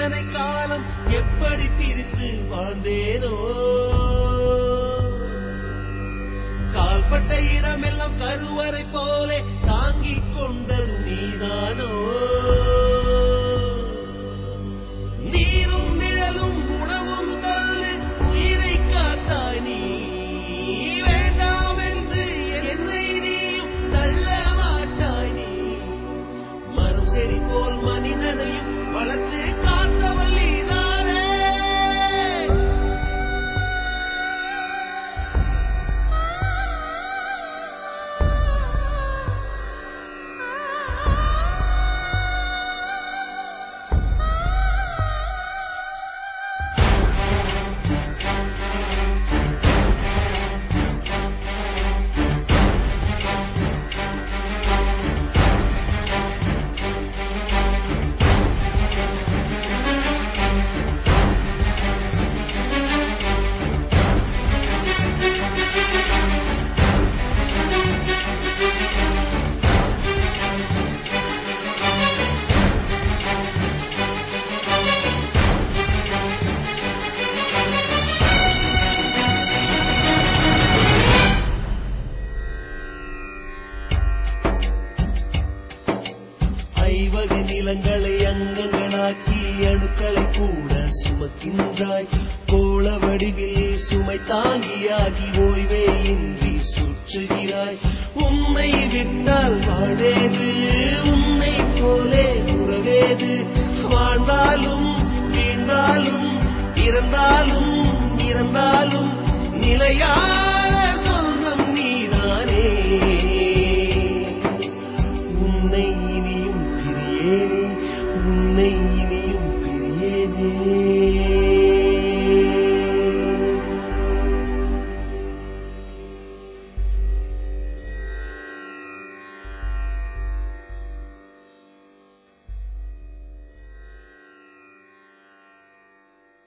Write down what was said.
இத்தனை காலம் எப்படி பிரித்து வாழ்ந்தேனோ கால்பட்ட இடமெல்லாம் கருவறை போலே தாங்கிக் கொண்டது நீதானோ நீரும் நிழலும் உணவும் தந்து உயிரை காத்தாய் நீ வேண்டாம் என்று என்னை நீயும் தள்ள மாட்டாய் நீ மரம் செடி போல் மனிதனையும் வளர்த்து காத்தவள் நீதானே ஐவகை நிலங்களை அங்கங்களாக்கி அணுக்களை கூட சுமக்கின்றாய் கோள வடிவில் சுமை தாங்கியாகி ஓய்வே இன்றி சுற்றுகிறாய் உன்னை விட்டால் வாழேது உன்னை போலே உறவேது